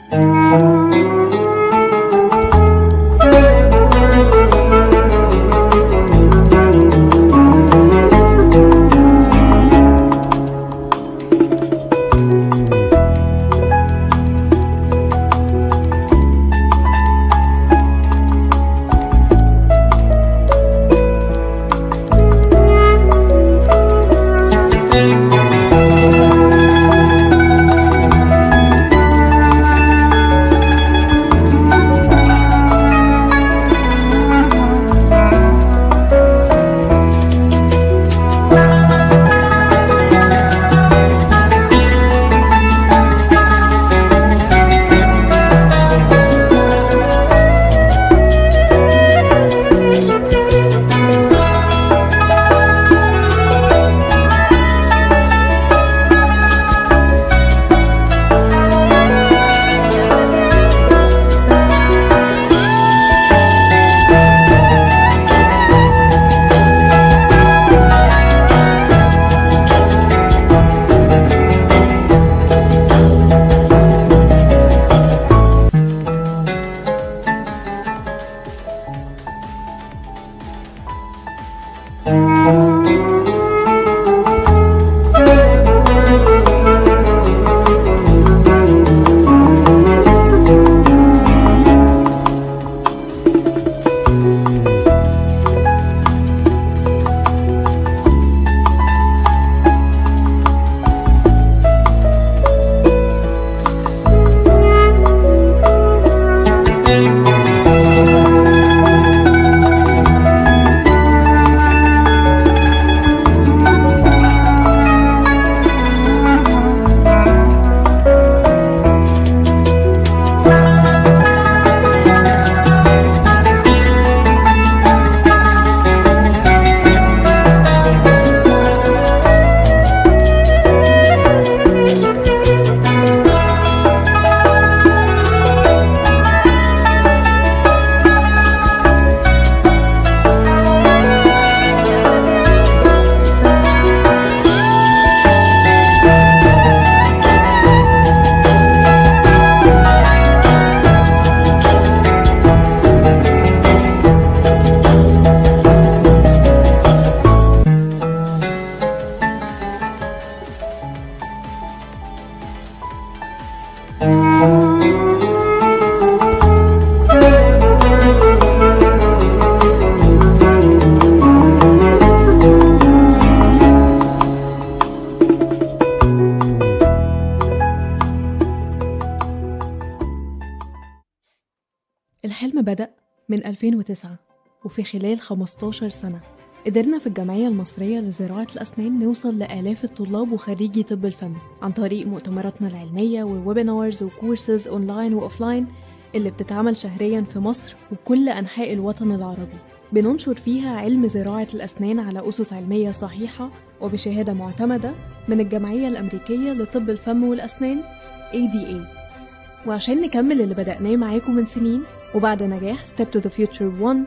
الحلم بدأ من 2009 وفي خلال 15 سنة قدرنا في الجمعية المصرية لزراعة الأسنان نوصل لآلاف الطلاب وخريجي طب الفم عن طريق مؤتمراتنا العلمية وويبينارز وكورسز أونلاين وأوفلاين اللي بتتعمل شهريا في مصر وكل أنحاء الوطن العربي بننشر فيها علم زراعة الأسنان على أسس علمية صحيحة وبشهادة معتمدة من الجمعية الأمريكية لطب الفم والأسنان ADA وعشان نكمل اللي بدأناه معاكم من سنين وبعد نجاح Step to the Future 1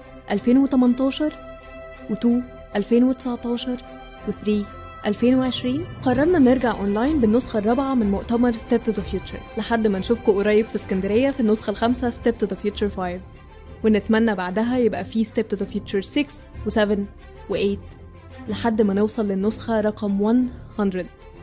2018 و2 2019 و3 2020 قررنا نرجع اونلاين بالنسخة الرابعة من مؤتمر Step to the Future لحد ما نشوفكم قريب في اسكندرية في النسخة الخامسة Step to the Future 5 ونتمنى بعدها يبقى في Step to the Future 6 و7 و8 لحد ما نوصل للنسخة رقم 100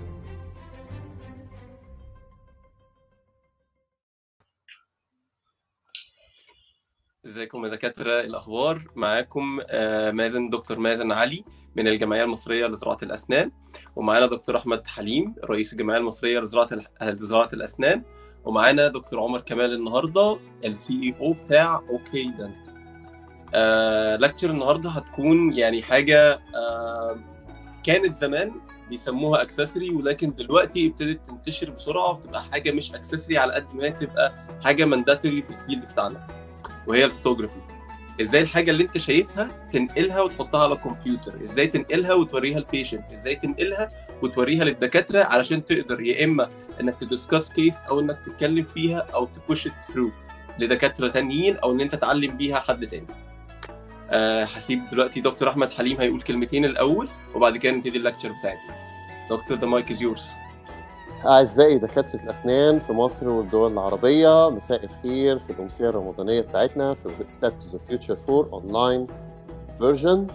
ازيكم يا دكاترة الأخبار معاكم آه، مازن دكتور مازن علي من الجمعية المصرية لزراعة الأسنان ومعانا دكتور أحمد حليم رئيس الجمعية المصرية لزراعة ال- لزراعة الأسنان ومعانا دكتور عمر كمال النهاردة السي اي او بتاع اوكي دنت آه لكتشر النهاردة هتكون يعني حاجة آه كانت زمان بيسموها اكسسوري ولكن دلوقتي ابتدت تنتشر بسرعة وتبقى حاجة مش اكسسوري على قد ما هي تبقى حاجة مانداتوري في الفيلد بتاعنا وهي الفوتوغرافي ازاي الحاجه اللي انت شايفها تنقلها وتحطها على الكمبيوتر ازاي تنقلها وتوريها البيشنت ازاي تنقلها وتوريها للدكاتره علشان تقدر يا اما انك تدسكس كيس او انك تتكلم فيها او تبوش ثرو لدكاتره تانيين او ان انت تعلم بيها حد تاني أه هسيب دلوقتي دكتور احمد حليم هيقول كلمتين الاول وبعد كده نبتدي اللكتشر بتاعتنا دكتور ذا مايك از يورز أعزائي دكاترة الأسنان في مصر والدول العربية مساء الخير في الأمسية الرمضانية بتاعتنا في ستيب تو ذا فيوتشر 4 أونلاين فيرجن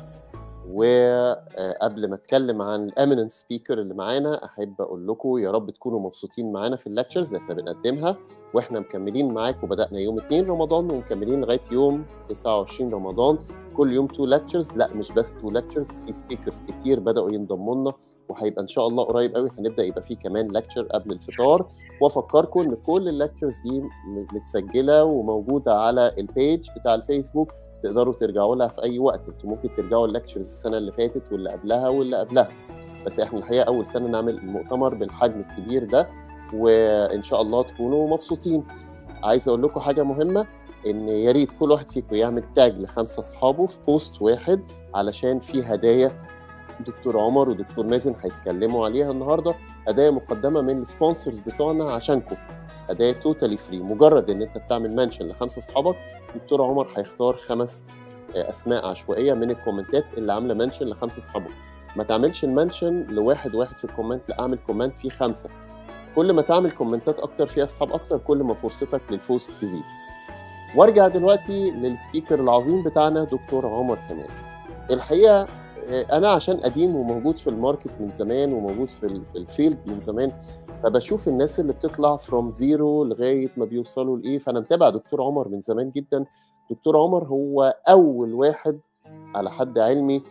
وقبل ما أتكلم عن الأميننت سبيكر اللي معانا أحب أقول لكم يا رب تكونوا مبسوطين معانا في الليكتشرز اللي احنا بنقدمها واحنا مكملين معاكم بدأنا يوم 2 رمضان ومكملين لغاية يوم 29 رمضان كل يوم تو ليكتشرز لا مش بس تو ليكتشرز في سبيكرز كتير بدأوا ينضموا لنا وهيبقى ان شاء الله قريب قوي هنبدا يبقى فيه كمان لكتشر قبل الفطار وافكركم ان كل اللكتشرز دي متسجله وموجوده على البيج بتاع الفيسبوك تقدروا ترجعوا لها في اي وقت انتوا ممكن ترجعوا اللكتشرز السنه اللي فاتت واللي قبلها واللي قبلها بس احنا الحقيقه اول سنه نعمل المؤتمر بالحجم الكبير ده وان شاء الله تكونوا مبسوطين عايز اقول لكم حاجه مهمه ان يا ريت كل واحد فيكم يعمل تاج لخمسه اصحابه في بوست واحد علشان في هدايا دكتور عمر ودكتور مازن هيتكلموا عليها النهارده هدايا مقدمه من السبونسرز بتوعنا عشانكم هدايا توتالي فري مجرد ان انت بتعمل منشن لخمسه اصحابك دكتور عمر هيختار خمس اسماء عشوائيه من الكومنتات اللي عامله منشن لخمسه اصحابك ما تعملش المنشن لواحد واحد في الكومنت لا اعمل كومنت فيه خمسه كل ما تعمل كومنتات اكتر فيها اصحاب اكتر كل ما فرصتك للفوز تزيد وارجع دلوقتي للسبيكر العظيم بتاعنا دكتور عمر كمال الحقيقه انا عشان قديم وموجود في الماركت من زمان وموجود في الفيلد من زمان فبشوف الناس اللي بتطلع فروم زيرو لغايه ما بيوصلوا لايه فانا متابع دكتور عمر من زمان جدا دكتور عمر هو اول واحد على حد علمي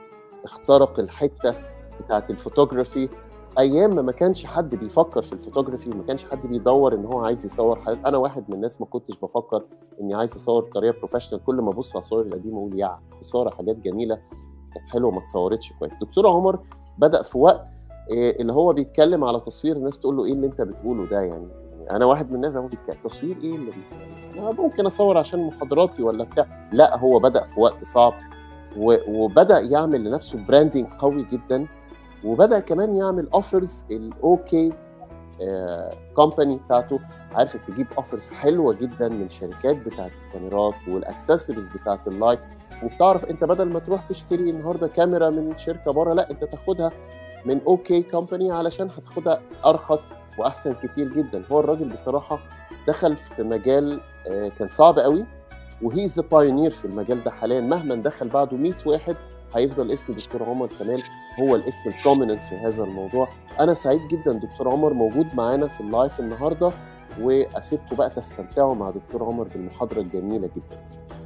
اخترق الحته بتاعت الفوتوغرافي ايام ما ما كانش حد بيفكر في الفوتوغرافي وما كانش حد بيدور ان هو عايز يصور حاجات انا واحد من الناس ما كنتش بفكر اني عايز اصور بطريقه بروفيشنال كل ما ابص على الصور القديمه اقول يا خساره حاجات جميله كانت حلوه ما اتصورتش كويس دكتور عمر بدا في وقت اللي هو بيتكلم على تصوير الناس تقول له ايه اللي انت بتقوله ده يعني انا واحد من الناس هو تصوير ايه اللي أنا ممكن اصور عشان محاضراتي ولا بتاع لا هو بدا في وقت صعب وبدا يعمل لنفسه براندنج قوي جدا وبدا كمان يعمل اوفرز الاوكي كومباني بتاعته عرفت تجيب اوفرز حلوه جدا من شركات بتاعت الكاميرات والاكسسوارز بتاعت اللايت وبتعرف انت بدل ما تروح تشتري النهارده كاميرا من شركه بره لا انت تاخدها من اوكي كومباني علشان هتاخدها ارخص واحسن كتير جدا هو الراجل بصراحه دخل في مجال كان صعب قوي وهي ذا بايونير في المجال ده حاليا مهما دخل بعده 100 واحد هيفضل اسم دكتور عمر كمال هو الاسم البروميننت في هذا الموضوع انا سعيد جدا دكتور عمر موجود معانا في اللايف النهارده واسيبكم بقى تستمتعوا مع دكتور عمر بالمحاضره الجميله جدا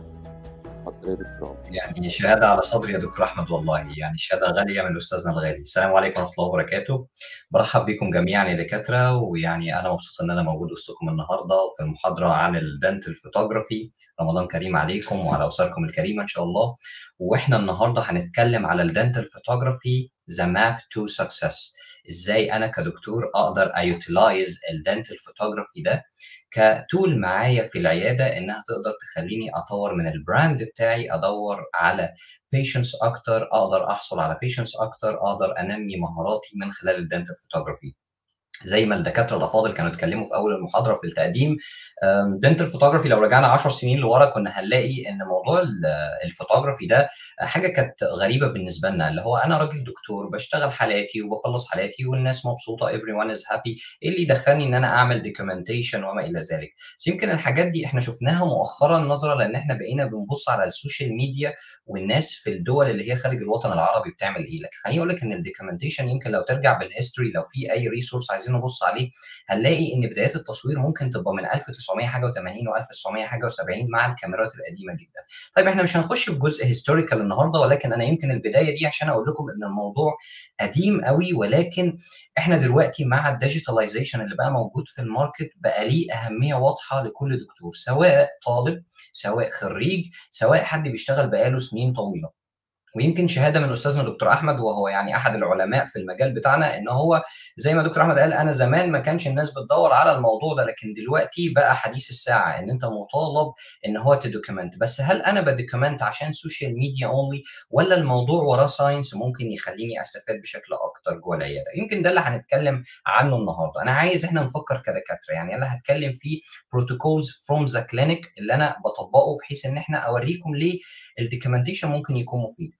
اتفضل يا دكتور عمر يعني شهاده على صدري يا دكتور احمد والله يعني شهاده غاليه من استاذنا الغالي السلام عليكم ورحمه الله وبركاته برحب بكم جميعا يا دكاتره ويعني انا مبسوط ان انا موجود وسطكم النهارده في المحاضره عن الدنتال فوتوغرافي رمضان كريم عليكم وعلى اسركم الكريمه ان شاء الله واحنا النهارده هنتكلم على الدنتال فوتوغرافي ذا ماب تو سكسس ازاي انا كدكتور اقدر ايوتلايز الدنتال فوتوغرافي ده كتول معايا في العياده انها تقدر تخليني اطور من البراند بتاعي ادور على بيشنس اكتر اقدر احصل على بيشنس اكتر اقدر انمي مهاراتي من خلال الدنتال فوتوغرافي زي ما الدكاتره الافاضل كانوا اتكلموا في اول المحاضره في التقديم دنتال فوتوغرافي لو رجعنا 10 سنين لورا كنا هنلاقي ان موضوع الفوتوغرافي ده حاجه كانت غريبه بالنسبه لنا اللي هو انا راجل دكتور بشتغل حالاتي وبخلص حالاتي والناس مبسوطه everyone is happy ايه اللي يدخلني ان انا اعمل دوكيومنتيشن وما الى ذلك بس يمكن الحاجات دي احنا شفناها مؤخرا نظرا لان احنا بقينا بنبص على السوشيال ميديا والناس في الدول اللي هي خارج الوطن العربي بتعمل ايه لكن خليني اقول لك ان الدوكيومنتيشن يمكن لو ترجع بالهيستوري لو في اي ريسورس عايزين نبص عليه هنلاقي ان بدايات التصوير ممكن تبقى من 1900 حاجه و80 و1900 حاجه و70 مع الكاميرات القديمه جدا. طيب احنا مش هنخش في جزء هيستوريكال النهارده ولكن انا يمكن البدايه دي عشان اقول لكم ان الموضوع قديم قوي ولكن احنا دلوقتي مع الديجيتاليزيشن اللي بقى موجود في الماركت بقى ليه اهميه واضحه لكل دكتور سواء طالب سواء خريج سواء حد بيشتغل بقاله سنين طويله. ويمكن شهاده من استاذنا دكتور احمد وهو يعني احد العلماء في المجال بتاعنا ان هو زي ما دكتور احمد قال انا زمان ما كانش الناس بتدور على الموضوع ده لكن دلوقتي بقى حديث الساعه ان انت مطالب ان هو تدوكيمنت بس هل انا بدوكيمنت عشان سوشيال ميديا اونلي ولا الموضوع وراه ساينس ممكن يخليني استفاد بشكل اكتر جوه العياده يمكن ده اللي هنتكلم عنه النهارده انا عايز احنا نفكر كدكاتره يعني انا هتكلم في بروتوكولز فروم ذا كلينيك اللي انا بطبقه بحيث ان احنا اوريكم ليه الدوكيومنتيشن ممكن يكون مفيد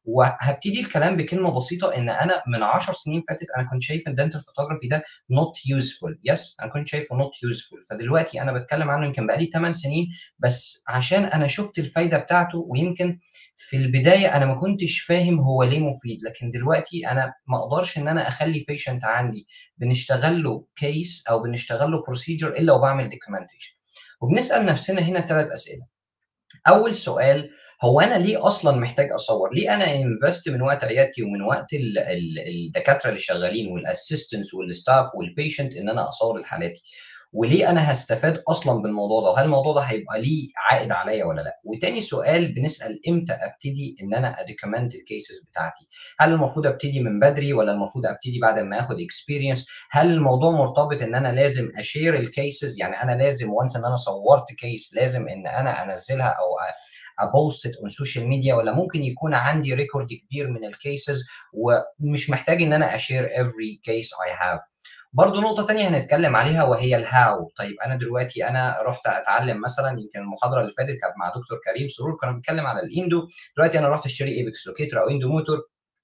وهبتدي الكلام بكلمه بسيطه ان انا من 10 سنين فاتت انا كنت شايف الدنتال فوتوغرافي ده نوت يوزفول يس انا كنت شايفه نوت يوزفول فدلوقتي انا بتكلم عنه يمكن بقالي 8 سنين بس عشان انا شفت الفايده بتاعته ويمكن في البدايه انا ما كنتش فاهم هو ليه مفيد لكن دلوقتي انا ما اقدرش ان انا اخلي بيشنت عندي بنشتغل له كيس او بنشتغل له بروسيجر الا وبعمل دوكيومنتيشن وبنسال نفسنا هنا ثلاث اسئله اول سؤال هو انا ليه اصلا محتاج اصور؟ ليه انا انفست من وقت عيادتي ومن وقت ال ال الدكاتره اللي شغالين والاسيستنتس والستاف والبيشنت ان انا اصور حالاتي؟ وليه انا هستفاد اصلا بالموضوع ده؟ وهل الموضوع ده هيبقى ليه عائد عليا ولا لا؟ وتاني سؤال بنسال امتى ابتدي ان انا ادوكيومنت الكيسز بتاعتي؟ هل المفروض ابتدي من بدري ولا المفروض ابتدي بعد ما اخد اكسبيرينس؟ هل الموضوع مرتبط ان انا لازم اشير الكيسز يعني انا لازم وانس ان انا صورت كيس لازم ان انا انزلها او ابوستد اون سوشيال ميديا ولا ممكن يكون عندي ريكورد كبير من الكيسز ومش محتاج ان انا اشير every case I have برضه نقطة تانية هنتكلم عليها وهي الهاو طيب أنا دلوقتي أنا رحت أتعلم مثلا يمكن المحاضرة اللي فاتت كانت مع دكتور كريم سرور كنا بنتكلم على الإندو دلوقتي أنا رحت أشتري إيبكس لوكيتر أو إندو موتور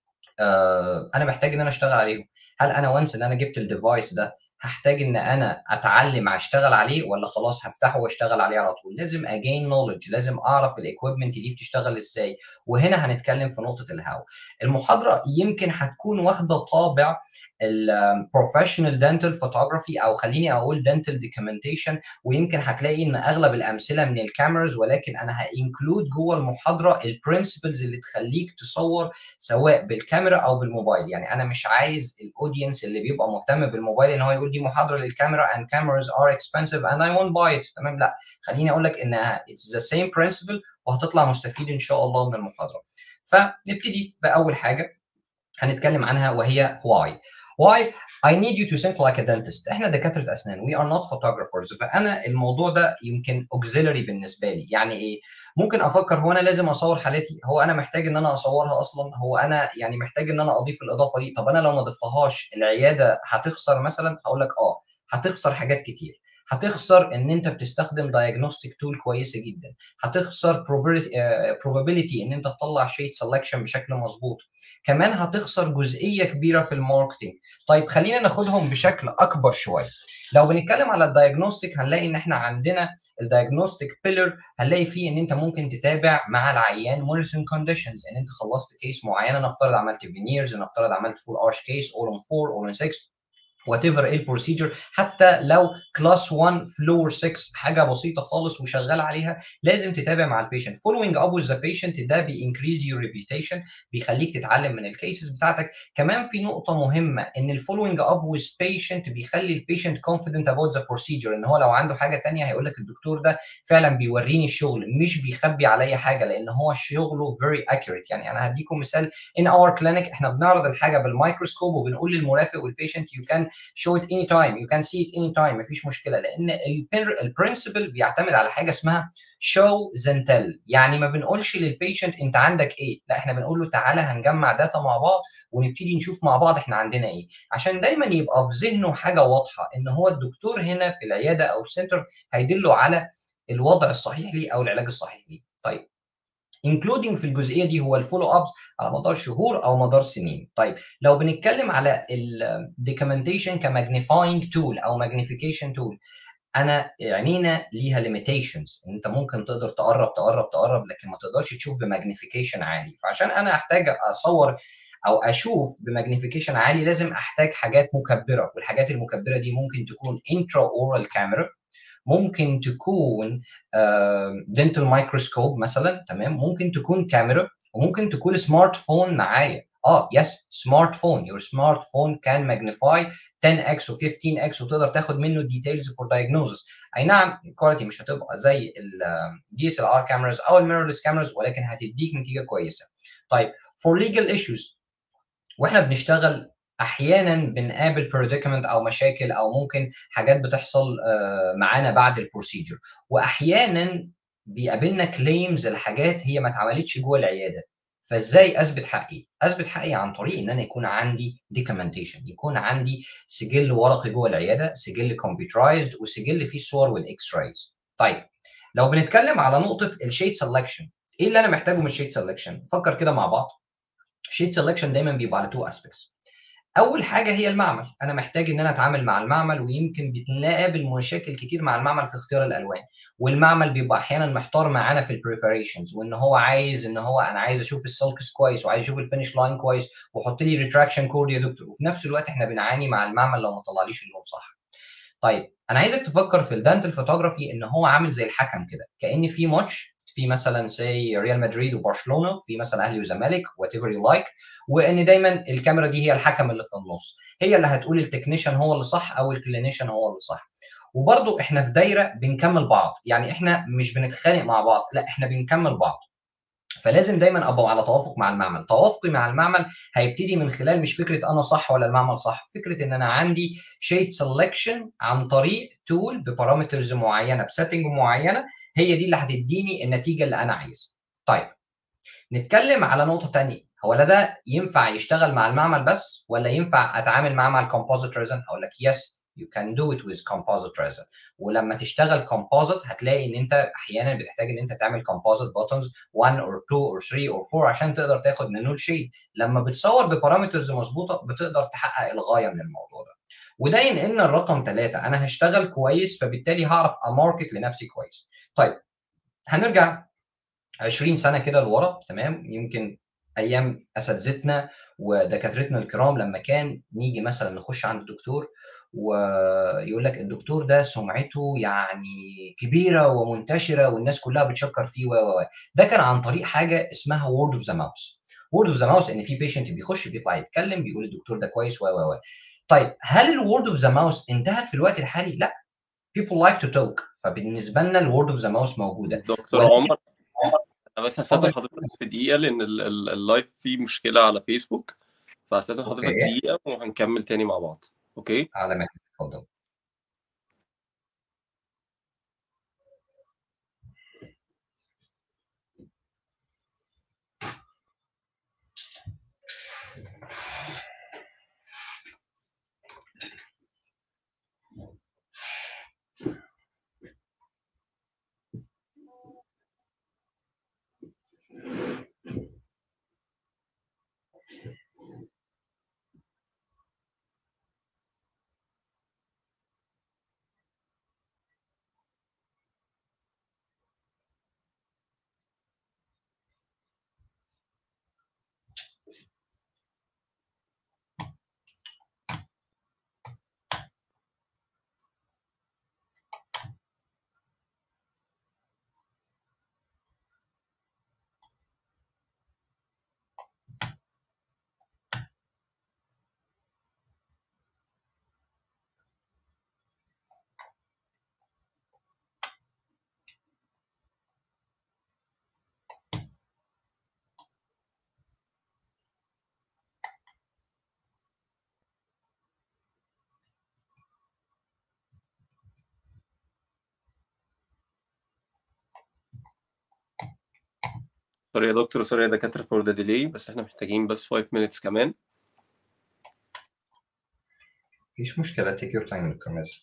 آه أنا محتاج إن أنا أشتغل عليهم هل أنا وانس إن أنا جبت الديفايس ده هحتاج ان انا اتعلم اشتغل عليه ولا خلاص هفتحه واشتغل عليه على طول لازم اجين نولج لازم اعرف الايكويبمنت دي بتشتغل ازاي وهنا هنتكلم في نقطه الهاو المحاضره يمكن هتكون واخده طابع البروفيشنال دنتال فوتوغرافي او خليني اقول دنتال دوكيومنتيشن ويمكن هتلاقي ان اغلب الامثله من الكاميرز ولكن انا هانكلود جوه المحاضره البرنسبلز اللي تخليك تصور سواء بالكاميرا او بالموبايل يعني انا مش عايز الاودينس اللي بيبقى مهتم بالموبايل ان هو يقول دي محاضره للكاميرا and cameras are expensive and I won't buy it تمام لا خليني اقول لك انها it's the same principle وهتطلع مستفيد ان شاء الله من المحاضره فنبتدي باول حاجه هنتكلم عنها وهي why why I need you to think like a dentist احنا دكاتره اسنان we are not photographers فانا الموضوع ده يمكن auxiliary بالنسبه لي يعني ايه ممكن افكر هو انا لازم اصور حالتي هو انا محتاج ان انا اصورها اصلا هو انا يعني محتاج ان انا اضيف الاضافه دي طب انا لو ما ضفتهاش العياده هتخسر مثلا هقول لك اه هتخسر حاجات كتير هتخسر ان انت بتستخدم دايجنوستيك تول كويسه جدا هتخسر probability ان انت تطلع شيت سelection بشكل مظبوط كمان هتخسر جزئيه كبيره في الماركتنج طيب خلينا ناخدهم بشكل اكبر شويه لو بنتكلم على الدايجنوستيك هنلاقي ان احنا عندنا الدايجنوستيك بيلر هنلاقي فيه ان انت ممكن تتابع مع العيان مونيتورنج كونديشنز ان انت خلصت كيس معينه نفترض عملت فينيرز نفترض عملت فول ارش كيس اول اون 4 اول اون 6 وات ايفر ايه البروسيجر حتى لو كلاس 1 فلور 6 حاجه بسيطه خالص وشغال عليها لازم تتابع مع البيشنت فولوينج اب وذ ذا بيشنت ده بينكريز يور ريبيوتيشن بيخليك تتعلم من الكيسز بتاعتك كمان في نقطه مهمه ان الفولوينج اب وذ بيشنت بيخلي البيشنت كونفيدنت اباوت ذا بروسيجر ان هو لو عنده حاجه ثانيه هيقول لك الدكتور ده فعلا بيوريني الشغل مش بيخبي عليا حاجه لان هو شغله فيري اكيوريت يعني انا هديكم مثال ان اور كلينيك احنا بنعرض الحاجه بالميكروسكوب وبنقول للمرافق والبيشنت يو كان show it anytime you can see it anytime مفيش مشكله لان البرنسبل بيعتمد على حاجه اسمها show then tell يعني ما بنقولش للبيشنت انت عندك ايه لا احنا بنقول له تعالى هنجمع داتا مع بعض ونبتدي نشوف مع بعض احنا عندنا ايه عشان دايما يبقى في ذهنه حاجه واضحه ان هو الدكتور هنا في العياده او السنتر هيدله على الوضع الصحيح ليه او العلاج الصحيح ليه طيب انكلودنج في الجزئيه دي هو الفولو ابس على مدار شهور او مدار سنين طيب لو بنتكلم على الدوكيومنتيشن كماجنيفاينج تول او ماجنيفيكيشن تول انا عينينا ليها ليميتيشنز انت ممكن تقدر تقرب تقرب تقرب لكن ما تقدرش تشوف بماجنيفيكيشن عالي فعشان انا احتاج اصور او اشوف بماجنيفيكيشن عالي لازم احتاج حاجات مكبره والحاجات المكبره دي ممكن تكون انترا اورال كاميرا ممكن تكون دنتال مايكروسكوب مثلا تمام ممكن تكون كاميرا وممكن تكون سمارت فون معايا اه يس سمارت فون يور سمارت فون كان ماجنيفاي 10 x و 15 x وتقدر تاخد منه ديتيلز فور دايجنوزس اي نعم الكواليتي مش هتبقى زي الدي اس ال ار كاميراز او الميرورلس كاميراز ولكن هتديك نتيجه كويسه طيب فور ليجل ايشوز واحنا بنشتغل احيانا بنقابل بريديكمنت او مشاكل او ممكن حاجات بتحصل معانا بعد البروسيجر واحيانا بيقابلنا كليمز لحاجات هي ما اتعملتش جوه العياده فازاي اثبت حقي؟ اثبت حقي عن طريق ان انا يكون عندي دوكيومنتيشن يكون عندي سجل ورقي جوه العياده سجل كمبيوترايزد وسجل فيه الصور والاكس رايز طيب لو بنتكلم على نقطه الشيت سelection ايه اللي انا محتاجه من الشيت سelection فكر كده مع بعض شيت سelection دايما بيبقى على تو اسبيكتس اول حاجه هي المعمل انا محتاج ان انا اتعامل مع المعمل ويمكن بتلاقي مشاكل كتير مع المعمل في اختيار الالوان والمعمل بيبقى احيانا محتار معانا في البريباريشنز وان هو عايز ان هو انا عايز اشوف السلكس كويس وعايز اشوف الفينش لاين كويس وحط لي ريتراكشن كود يا دكتور وفي نفس الوقت احنا بنعاني مع المعمل لو ما طلعليش اللون صح طيب انا عايزك تفكر في الدانتال فوتوغرافي ان هو عامل زي الحكم كده كان في ماتش في مثلا سي ريال مدريد وبرشلونه في مثلا اهلي وزمالك وات ايفر يو لايك وان دايما الكاميرا دي هي الحكم اللي في النص هي اللي هتقول التكنيشن هو اللي صح او الكلينيشن هو اللي صح وبرضه احنا في دايره بنكمل بعض يعني احنا مش بنتخانق مع بعض لا احنا بنكمل بعض فلازم دايما ابقى على توافق مع المعمل توافقي مع المعمل هيبتدي من خلال مش فكره انا صح ولا المعمل صح فكره ان انا عندي شيت سelection عن طريق تول ببارامترز معينه بسيتنج معينه هي دي اللي هتديني النتيجه اللي انا عايزها طيب نتكلم على نقطه ثانيه هو لا ده ينفع يشتغل مع المعمل بس ولا ينفع اتعامل معاه مع الكومبوزيت ريزن هقول لك يس you can do it with composite resin ولما تشتغل composite هتلاقي ان انت احيانا بتحتاج ان انت تعمل composite buttons 1 or 2 or 3 or 4 عشان تقدر تاخد منه الشيد لما بتصور ببارامترز مظبوطه بتقدر تحقق الغايه من الموضوع ده وده ينقلنا الرقم ثلاثة انا هشتغل كويس فبالتالي هعرف اماركت لنفسي كويس طيب هنرجع 20 سنه كده لورا تمام يمكن ايام اساتذتنا ودكاترتنا الكرام لما كان نيجي مثلا نخش عند الدكتور ويقول لك الدكتور ده سمعته يعني كبيره ومنتشره والناس كلها بتشكر فيه و و ده كان عن طريق حاجه اسمها وورد اوف ذا ماوس وورد اوف ذا ماوس ان في بيشنت بيخش بيطلع يتكلم بيقول الدكتور ده كويس و و طيب هل الوورد اوف ذا ماوس انتهت في الوقت الحالي؟ لا people like to talk فبالنسبه لنا الوورد اوف ذا ماوس موجوده دكتور عمر انا بس هستاذن حضرتك في دقيقه لان اللايف فيه مشكله على فيسبوك فهستاذن حضرتك دقيقه وهنكمل تاني مع بعض اوكي على مهلك اتفضل سوري يا دكتور سوري يا دكاتره فور ذا ديلي بس احنا محتاجين بس 5 minutes كمان مفيش مشكله تيك يور تايم دكتور مازن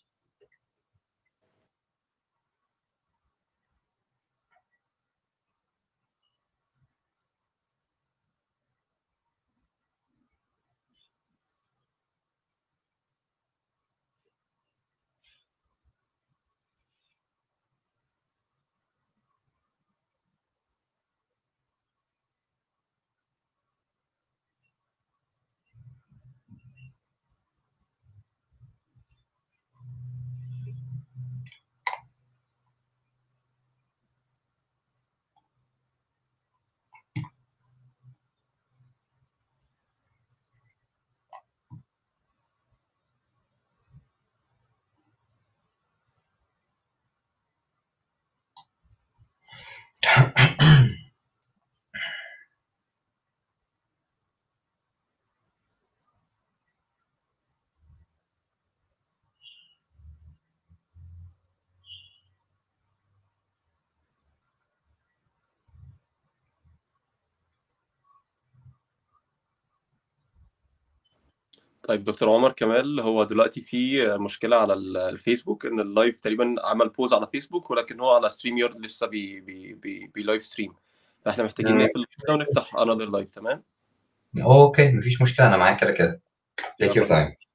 طيب دكتور عمر كمال هو دلوقتي في مشكله على الفيسبوك ان اللايف تقريبا عمل بوز على فيسبوك ولكن هو على ستريم يارد لسه بي بي بي, بي لايف ستريم فاحنا محتاجين نقفل ونفتح انذر لايف تمام اوكي مفيش مشكله انا معاك كده كده take your time